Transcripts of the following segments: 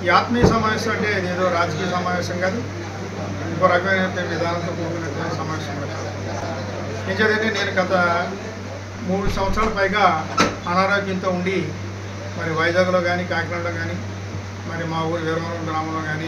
ఈ ఆత్మీయ సమావేశం అంటే ఇది ఏదో రాజకీయ సమావేశం కాదు ఇంకో రకమైన విధానంతో కూడినటువంటి సమావేశం కూడా కాదు ఏం చదివితే నేను గత మూడు సంవత్సరాల పైగా అనారోగ్యంతో ఉండి మరి వైజాగ్లో కానీ కాకినాడలో కానీ మరి మా ఊరి వీరవరం గ్రామంలో కానీ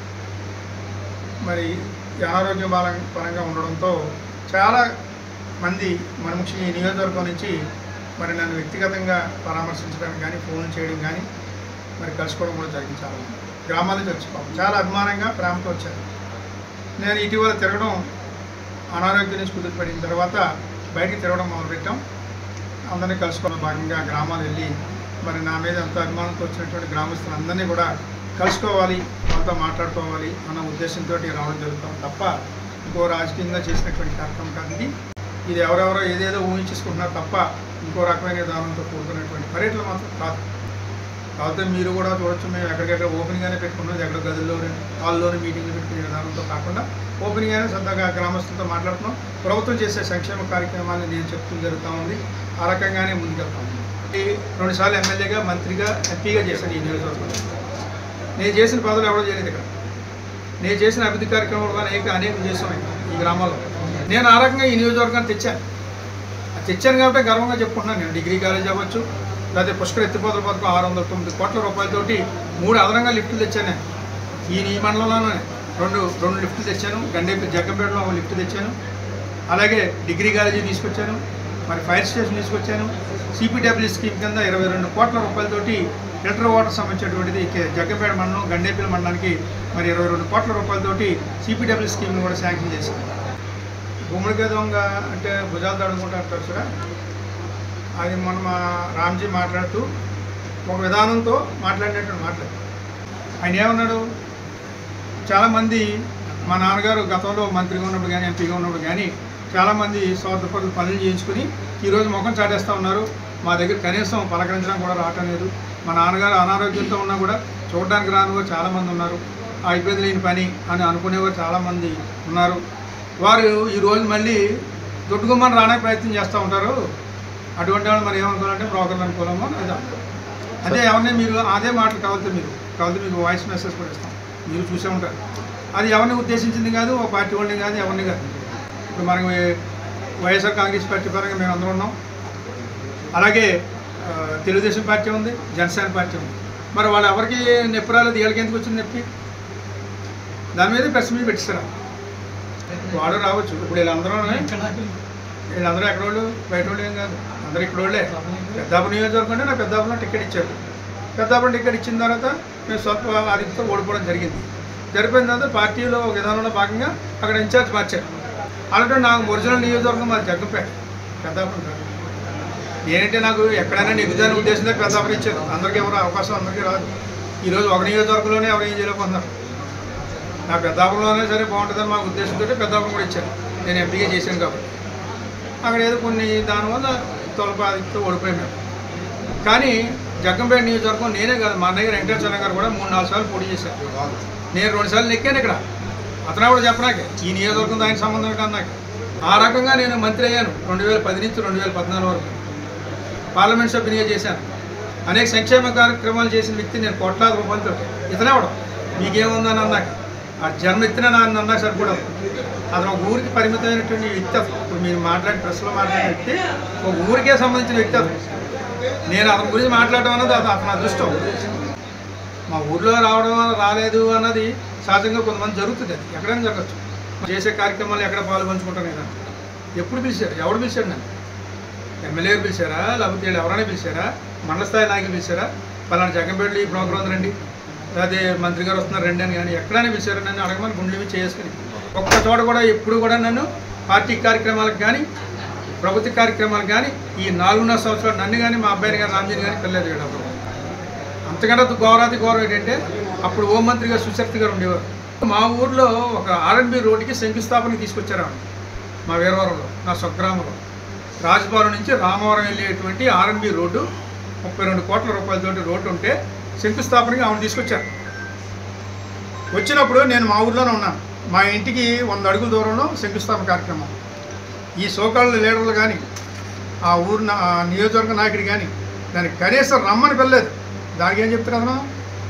మరి ఈ అనారోగ్య పరం- పరంగా ఉండడంతో చాలా మంది మన ముఖ్యంగా ఈ నియోజకవర్గం నుంచి మరి నన్ను వ్యక్తిగతంగా పరామర్శించడానికి కానీ ఫోన్ చేయడం కానీ మరి కలుసుకోవడం కూడా జరిగింది చాలా మంది. గ్రామాల నుంచి వచ్చి పాపం చాలా అభిమానంగా ప్రేమతో వచ్చారు నేను ఇటీవల తిరగడం అనారోగ్యం నుంచి కుదిరిపడిన తర్వాత బయటికి తిరగడం మొదలుపెట్టాం అందరినీ కలుసుకోవడం భాగంగా గ్రామాలు వెళ్ళి మరి నా మీద ఎంత అభిమానంతో వచ్చినటువంటి గ్రామస్తులందరినీ కూడా కలుసుకోవాలి వాళ్ళతో మాట్లాడుకోవాలి అన్న ఉద్దేశంతో రావడం జరుగుతాం తప్ప ఇంకో రాజకీయంగా చేసినటువంటి కార్యక్రమం కాదు ఇది ఇది ఎవరెవరో ఏదేదో ఊహించేసుకుంటున్నారు తప్ప ఇంకో రకమైన విధానంతో కూడుకున్నటువంటి పర్యటన మాత్రం కాదు కాకపోతే మీరు కూడా చూడొచ్చు మేము ఎక్కడికెక్కడ ఓపెన్గానే పెట్టుకున్నాం ఎక్కడ గదుల్లోనే హాల్లోనే మీటింగ్లు పెట్టుకునే విధానంతో కాకుండా ఓపెన్గానే సొంతంగా గ్రామస్తులతో మాట్లాడుతున్నాం ప్రభుత్వం చేసే సంక్షేమ కార్యక్రమాన్ని నేను చెప్తూ జరుగుతూ ఉంది ఆ రకంగానే ముందుకెళ్తాం ఈ రెండుసార్లు ఎమ్మెల్యేగా మంత్రిగా ఎంపీగా చేశాను ఈ నియోజకవర్గంలో నేను చేసిన పదవులు ఎవరో చేయలేదు ఇక్కడ నేను చేసిన అభివృద్ధి కార్యక్రమాలు కూడా అనేక అనేక చేసాం ఈ గ్రామాల్లో నేను ఆ రకంగా ఈ నియోజకవర్గాన్ని తెచ్చాను అది తెచ్చాను కాబట్టి గర్వంగా చెప్పుకుంటున్నాను నేను డిగ్రీ కాలేజ్ అవ్వచ్చు లేకపోతే పుష్కర ఎత్తిపోతల పథకం ఆరు వందల తొమ్మిది కోట్ల రూపాయలతోటి మూడు అదనంగా లిఫ్టులు తెచ్చాను నేను ఈ ఈ మండలంలోనే రెండు రెండు లిఫ్టులు తెచ్చాను గండేపల్లి జగ్గంపేటలో ఒక లిఫ్ట్ తెచ్చాను అలాగే డిగ్రీ కాలేజీ తీసుకొచ్చాను మరి ఫైర్ స్టేషన్ తీసుకొచ్చాను సిపిడబ్ల్యూ స్కీమ్ కింద ఇరవై రెండు కోట్ల రూపాయలతోటి ఫిల్టర్ వాటర్ సంబంధించినటువంటిది కే- జగ్గంపేట మండలం గండేపల్లి మండలానికి మరి ఇరవై రెండు కోట్ల రూపాయలతోటి సిపిడబ్ల్యూ స్కీమ్ని కూడా శాంక్షన్ చేశాను గుమ్మడికాయ దొంగ అంటే భుజాలు తడుముకుంటా అంటారు చూడ అది మొన్న మా రామ్జీ మాట్లాడుతూ ఒక విధానంతో మాట్లాడినటువంటి మాట్లాడు ఆయన ఏమన్నాడు చాలామంది మా నాన్నగారు గతంలో మంత్రిగా ఉన్నప్పుడు కానీ ఎంపీగా ఉన్నప్పుడు కానీ చాలామంది స్వార్థపరులు పనులు చేయించుకుని ఈరోజు ముఖం చాటేస్తూ ఉన్నారు మా దగ్గర కనీసం పలకరించడం కూడా రావటం లేదు మా నాన్నగారు అనారోగ్యంతో ఉన్నా కూడా చూడడానికి రాని వారు చాలామంది ఉన్నారు ఆ ఇబ్బంది లేని పని అని అనుకునేవారు చాలామంది ఉన్నారు వారు ఈరోజు మళ్ళీ దొడ్డుగుమ్మని రావడానికి ప్రయత్నం చేస్తూ ఉంటారు అటువంటి వాళ్ళు మరి ఏమనుకోవాలంటే బ్రోకర్లు అనుకోలేమో అని అది అనుకో. అదే ఎవరిని మీరు అదే మాటలు కావాలితే మీరు కావాలితే మీకు వాయిస్ మెసేజ్ కూడా ఇస్తాం మీరు చూసే ఉంటారు అది ఎవరిని ఉద్దేశించింది కాదు ఒక పార్టీ వాళ్ళని కాదు ఎవరిని కాదు ఇప్పుడు మనకి వైఎస్ఆర్ కాంగ్రెస్ పార్టీ పరంగా మేము అందరం ఉన్నాం అలాగే ఆ, తెలుగుదేశం పార్టీ ఉంది జనసేన పార్టీ ఉంది మరి వాళ్ళు ఎవరికి నొప్పి రాలేదు వీళ్ళకి ఎందుకు వచ్చింది నొప్పి దాని మీద ప్రెస్ మీద పెట్టిస్తారా వాడు రావచ్చు ఇప్పుడు వీళ్ళందరూ వీళ్ళందరూ ఎక్కడ వాళ్ళు బయట వాళ్ళు ఏం కాదు అందరూ ఇక్కడ వాళ్ళే పెద్దాపు నియోజకవర్గం అంటే నాకు పెద్దాపులో టికెట్ ఇచ్చారు పెద్దాపురం టికెట్ ఇచ్చిన తర్వాత మేము స్వల్ప ఆధిక్యతో ఓడిపోవడం జరిగింది జరిపోయిన తర్వాత పార్టీలో ఒక విధానంలో భాగంగా అక్కడ ఇన్ఛార్జ్ మార్చారు అలాంటి నాకు ఒరిజినల్ నియోజకవర్గం మాది జగ్గంపేట పెద్దాపురం కాదు ఏంటంటే నాకు ఎక్కడైనా నిగుదాని ఉద్దేశంతో పెద్దాపురం ఇచ్చారు అందరికీ ఎవరు అవకాశం అందరికీ రాదు ఈరోజు ఒక నియోజకవర్గంలోనే ఎవరు ఏం చేయలేకపోతున్నారు నా పెద్దాపురంలోనే సరే బాగుంటుందని మా ఉద్దేశంతో పెద్దాపురం కూడా ఇచ్చారు నేను ఎంపీగా చేశాను కాబట్టి అక్కడ ఏదో కొన్ని దానివల్ల తొలపాదితో ఓడిపోయాం మేము కానీ జగ్గంపేట నియోజకవర్గం నేనే కాదు మా అన్నయ్య వెంకటేశ్వర గారు కూడా మూడు నాలుగు సార్లు పోటీ చేశారు నేను రెండు సార్లు నెక్కాను ఇక్కడ అతను కూడా చెప్పనాకే ఈ నియోజకవర్గంతో ఆయన సంబంధం ఏంటి అన్నాక ఆ రకంగా నేను మంత్రి అయ్యాను రెండు వేల పది నుంచి రెండు వేల పద్నాలుగు వరకు పార్లమెంట్ సభ్యునిగా చేశాను అనేక సంక్షేమ కార్యక్రమాలు చేసిన వ్యక్తి నేను కోట్లాది రూపాయలతో ఇతనేవడం మీకేముందని అన్నాక ఆ జన్మ ఎత్తిన నన్ను అన్నా సరిపడదు అతను ఒక ఊరికి పరిమితమైనటువంటి వ్యక్తి అతను ఇప్పుడు మీరు మాట్లాడి ప్రెస్లో మాట్లాడిన వ్యక్తి ఒక ఊరికే సంబంధించిన వ్యక్తి అతను నేను అతని గురించి మాట్లాడడం అన్నది అది అతని అదృష్టం మా ఊర్లో రావడం రాలేదు అన్నది సహజంగా కొంతమంది జరుగుతుంది అది ఎక్కడైనా జరగచ్చు చేసే కార్యక్రమాలు ఎక్కడ పాలు పంచుకుంటాను నేను ఎప్పుడు పిలిచారు ఎవడు పిలిచాడు నన్ను ఎమ్మెల్యే పిలిచారా లేకపోతే వీళ్ళు ఎవరైనా పిలిచారా మండల స్థాయి నాయకులు పిలిచారా పలానా జగంపేటలో ఈ ప్రోగ్రాం రండి లేకపోతే మంత్రి గారు వస్తున్నారు రండి అని కానీ ఎక్కడైనా పిలిచారా నన్ను అడగమని గుండెలు చేసుకుని ఒక్క చోట కూడా ఎప్పుడు కూడా నన్ను పార్టీ కార్యక్రమాలకు కానీ ప్రభుత్వ కార్యక్రమాలకు కానీ ఈ నాలుగున్నర సంవత్సరాలు నన్ను కానీ మా అబ్బాయిని కానీ రామ్జీని కానీ పిల్లలు చేయడం అంతకంటే గౌరవాది గౌరవం ఏంటంటే అప్పుడు హోం మంత్రి గారు సుశక్తి గారు ఉండేవారు మా ఊర్లో ఒక ఆర్ఎన్బి రోడ్డుకి శంకుస్థాపన తీసుకొచ్చారు ఆవిడ. మా వీరవరంలో నా స్వగ్రామంలో రాజభవనం నుంచి రామవరం వెళ్ళేటువంటి ఆర్ఎన్బి రోడ్డు ముప్పై రెండు కోట్ల రూపాయలతోటి రోడ్డు ఉంటే శంకుస్థాపనకి ఆవిడ తీసుకొచ్చారు వచ్చినప్పుడు నేను మా ఊర్లోనే ఉన్నాను మా ఇంటికి వంద అడుగుల దూరంలో శంకుస్థాపన కార్యక్రమం ఈ సోకాళ్ళ లీడర్లు కానీ ఆ ఊరు నా- ఆ నియోజకవర్గ నాయకుడు కానీ దానికి కనీసం రమ్మని పిల్లలేదు దానికి ఏం చెప్తారు అతను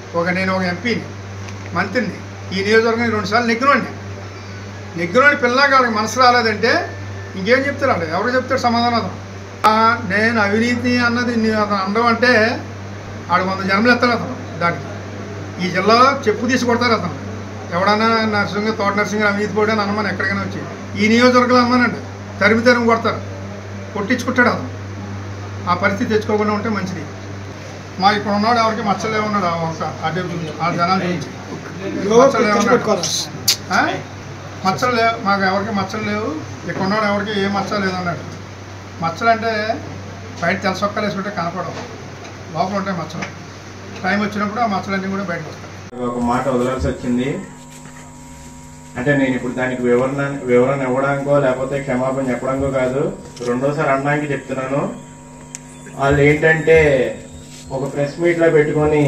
ఒక నేను ఒక ఎంపీని మంత్రిని ఈ నియోజకవర్గం రెండుసార్లు నెగ్గినోండి నెగ్గినోడి పిల్లగాళ్ళకి మనసు రాలేదంటే ఇంకేం చెప్తారు వాళ్ళు ఎవరు చెప్తారు సమాధానం అతను ఆ, నేను అవినీతి అన్నది నీ- అతను అందం అంటే ఆడు వంద జన్మలు ఎత్తాడు అతను దానికి ఈ జిల్లాలో చెప్పు తీసి కొడతారు అతను ఎవడన్నా నరసింహ తోట నరసింహ అవినీతి పోటీ అని అనమని ఎక్కడికైనా వచ్చి ఈ నియోజకవర్గంలో అమ్మనండి తరిమి తరిమి కొడతారు కొట్టించుకుంటాడు అతను ఆ పరిస్థితి తెచ్చుకోకుండా ఉంటే మంచిది మా ఇక్కడ ఉన్నాడు ఎవరికి మచ్చలే ఉన్నాడు ఆ ఒక అదే చూపించు ఆ జనాలు చూపించి మచ్చలే ఉన్నాడు ఆ? మచ్చలు లేవు మాకు ఎవరికి మచ్చలు లేవు ఇక్కడ ఉన్నాడు ఎవరికి ఏ మచ్చ లేదన్నాడు మచ్చలు అంటే బయట తెలసొక్కలు వేసుకుంటే కనపడవు లోపల ఉంటాయి మచ్చలు టైం వచ్చినప్పుడు ఆ మచ్చలన్నీ కూడా బయటకు వస్తాయి ఒక మాట వదలాల్సి వచ్చింది అంటే నేను ఇప్పుడు దానికి వివరణ వివరణ ఇవ్వడానికో లేకపోతే క్షమాపణ చెప్పడానికో కాదు రెండోసారి అనడానికి చెప్తున్నాను వాళ్ళు ఏంటంటే ఒక ప్రెస్ మీట్ లో పెట్టుకొని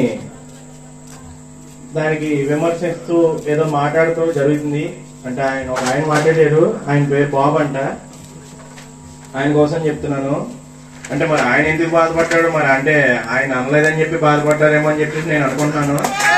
దానికి విమర్శిస్తూ ఏదో మాట్లాడుతూ జరుగుతుంది అంటే ఆయన ఒక ఆయన మాట్లాడారు ఆయన పేరు బాబు అంట ఆయన కోసం చెప్తున్నాను అంటే మరి ఆయన ఎందుకు బాధపడ్డాడు మరి అంటే ఆయన అనలేదని చెప్పి బాధపడ్డారేమో అని చెప్పేసి నేను అనుకుంటున్నాను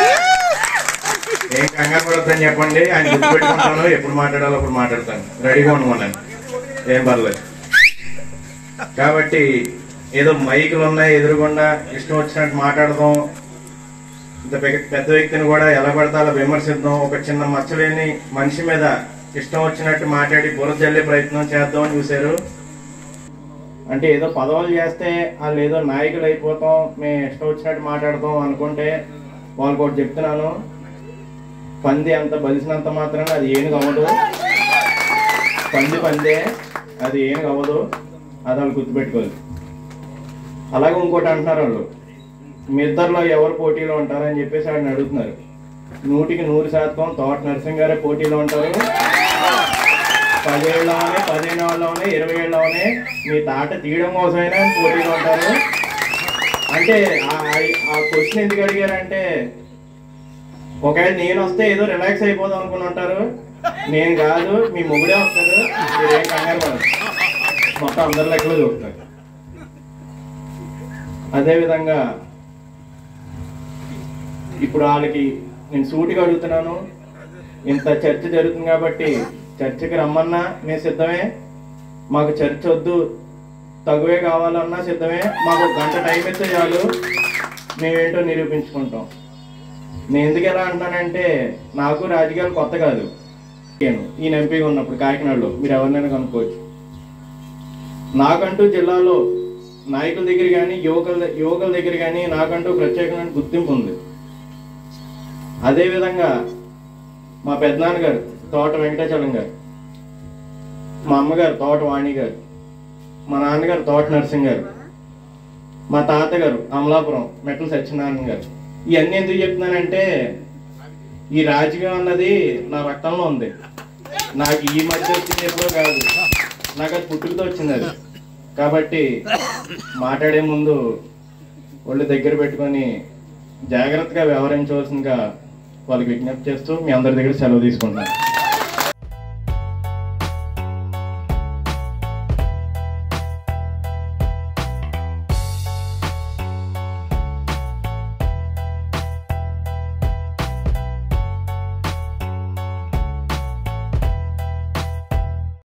ఏం కంగారు పడొద్దని చెప్పండి ఆయన గుర్తుపెట్టుకుంటాను ఎప్పుడు మాట్లాడాలో అప్పుడు మాట్లాడతాను రెడీగా ఉండమన్నాను ఏం పర్లేదు కాబట్టి ఏదో మైకులు ఉన్నాయి ఎదురుగుండా ఇష్టం వచ్చినట్టు మాట్లాడదాం ఇంత పెద్ద- పెద్ద వ్యక్తిని కూడా ఎలా పడితే అలా విమర్శిద్దాం ఒక చిన్న మచ్చలేని మనిషి మీద ఇష్టం వచ్చినట్టు మాట్లాడి బురద జల్లే ప్రయత్నం చేద్దామని చూశారు అంటే ఏదో పదవులు చేస్తే వాళ్ళు ఏదో నాయకులు అయిపోతాం మేము ఇష్టం వచ్చినట్టు మాట్లాడతాం అనుకుంటే వాళ్ళకి ఒకటి చెప్తున్నాను పంది అంత బలిసినంత మాత్రాన అది ఏనుగు అవ్వదు పంది పందే అది ఏనుగు అవ్వదు అది వాళ్ళు గుర్తుపెట్టుకోవాలి అలాగే ఇంకోటి అంటున్నారు వాళ్ళు మీ ఇద్దరిలో ఎవరు పోటీలో ఉంటారని చెప్పేసి ఆయన అడుగుతున్నారు నూటికి నూరు శాతం తోట నరసింహ గారే పోటీలో ఉంటారు పదేళ్ళలోనే పదిహేనులోనే ఇరవై ఏళ్ళలోనే మీ తాట తీయడం కోసమైనా పోటీలో ఉంటారు అంటే ఆ- ఆ- ఆ క్వశ్చన్ ఎందుకు అడిగారంటే ఒకవేళ నేను వస్తే ఏదో రిలాక్స్ అయిపోదాం అనుకుని ఉంటారు నేను కాదు మీ మొగుడే వస్తారు మీరేం కంగారు పడదు మొత్తం అందరి లెక్కలో చూస్తారు అదేవిధంగా ఇప్పుడు వాళ్ళకి నేను సూటిగా అడుగుతున్నాను ఇంత చర్చ జరుగుతుంది కాబట్టి చర్చకి రమ్మన్నా మేము సిద్ధమే మాకు చర్చ వద్దు తగువే కావాలన్నా సిద్ధమే మాకు ఒక గంట టైం ఇస్తే చాలు మేమేంటో నిరూపించుకుంటాం నేను ఎందుకు ఎలా అంటానంటే నాకు రాజకీయాలు కొత్త కాదు నేను ఈయన ఎంపీగా ఉన్నప్పుడు కాకినాడలో మీరు ఎవరినైనా కనుక్కోవచ్చు నాకంటూ జిల్లాలో నాయకుల దగ్గర కానీ యువకుల యువకుల దగ్గర కానీ నాకంటూ ప్రత్యేకమైన గుర్తింపు ఉంది అదేవిధంగా మా పెద్దనాన్నగారు తోట వెంకటాచలం గారు మా అమ్మగారు తోట వాణి గారు మా నాన్నగారు తోట నరసింహ్ గారు మా తాతగారు అమలాపురం మెట్ల సత్యనారాయణ గారు ఇవన్నీ ఎందుకు చెప్తున్నానంటే ఈ రాజకీయం అన్నది నా రక్తంలో ఉంది నాకు ఈ మధ్య వచ్చింది ఎప్పుడో కాదు నాకు అది పుట్టుకతో వచ్చింది అది కాబట్టి మాట్లాడే ముందు ఒళ్ళు దగ్గర పెట్టుకొని జాగ్రత్తగా వ్యవహరించవలసిందిగా వాళ్ళకి విజ్ఞప్తి చేస్తూ మీ అందరి దగ్గర సెలవు తీసుకుంటున్నాను